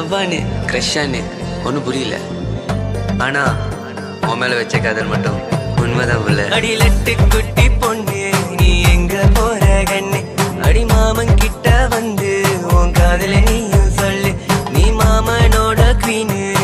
லவ்வானு க்ரஷ்ஷானு ஒன்றும் புரியல ஆனா உன் மேல வச்ச காதல் மட்டும் உண்மைதான் புள்ள அடி லட்டு குட்டி பொண்ணு நீ எங்க போற கண்ணு அடி மாமன் கிட்ட வந்து உன் காதல நீயும் சொல்லு நீ மாமனோட குவீனு